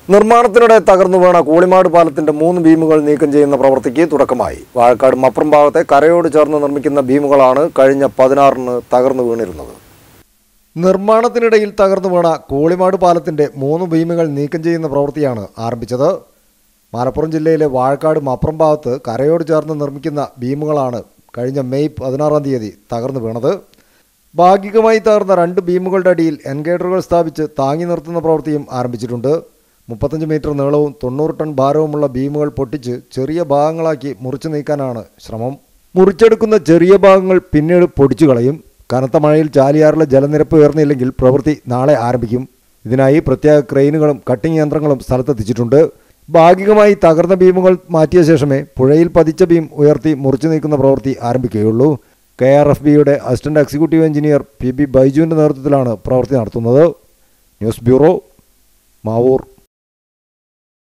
നിർമ്മാണത്തിനിടെ തകർന്നു വീണ കൂളിമാട് പാലത്തിന്റെ മൂന്ന് ബീമുകൾ നീക്കം ചെയ്യുന്ന പ്രവൃത്തിക്ക് തുടക്കമായി വാഴക്കാട് മപ്രം ഭാഗത്തെ കരയോട് ചേർന്ന് നിർമ്മിക്കുന്ന ബീമുകളാണ് കഴിഞ്ഞ പതിനാറിന് തകർന്നു വീണിരുന്നത് നിർമ്മാണത്തിനിടയിൽ തകർന്നു വീണ കൂളിമാട് പാലത്തിന്റെ മൂന്ന് ബീമുകൾ നീക്കം ചെയ്യുന്ന പ്രവൃത്തിയാണ് ആരംഭിച്ചത് മലപ്പുറം ജില്ലയിലെ വാഴക്കാട് മപ്രം ഭാഗത്ത് കരയോട് ചേർന്ന് നിർമ്മിക്കുന്ന ബീമുകളാണ് കഴിഞ്ഞ മെയ് പതിനാറാം തീയതി തകർന്നു വീണത് ഭാഗികമായി തകർന്ന രണ്ട് ബീമുകളുടെ അടിയിൽ എൻഗേഡറുകൾ സ്ഥാപിച്ച് താങ്ങി നിർത്തുന്ന പ്രവൃത്തിയും ആരംഭിച്ചിട്ടുണ്ട് മുപ്പത്തഞ്ച് മീറ്റർ നീളവും തൊണ്ണൂറ് ടൺ ഭാരവുമുള്ള ബീമുകൾ പൊട്ടിച്ച് ചെറിയ ഭാഗങ്ങളാക്കി മുറിച്ചു നീക്കാനാണ് ശ്രമം മുറിച്ചെടുക്കുന്ന ചെറിയ ഭാഗങ്ങൾ പിന്നീട് പൊടിച്ചു കളയും കനത്ത മഴയിൽ ചാലിയാറിലെ ജലനിരപ്പ് ഉയർന്നില്ലെങ്കിൽ പ്രവൃത്തി നാളെ ആരംഭിക്കും ഇതിനായി പ്രത്യേക ക്രെയിനുകളും കട്ടിംഗ് യന്ത്രങ്ങളും സ്ഥലത്തെത്തിച്ചിട്ടുണ്ട് ഭാഗികമായി തകർന്ന ബീമുകൾ മാറ്റിയ ശേഷമേ പുഴയിൽ പതിച്ച ബീം ഉയർത്തി മുറിച്ചു നീക്കുന്ന പ്രവൃത്തി ആരംഭിക്കുകയുള്ളൂ കെ ആർ എഫ് ബിയുടെ assistant executive engineer P B ബൈജുവിൻ്റെ നേതൃത്വത്തിലാണ് പ്രവൃത്തി നടത്തുന്നത് ന്യൂസ് ബ്യൂറോ മാവൂർ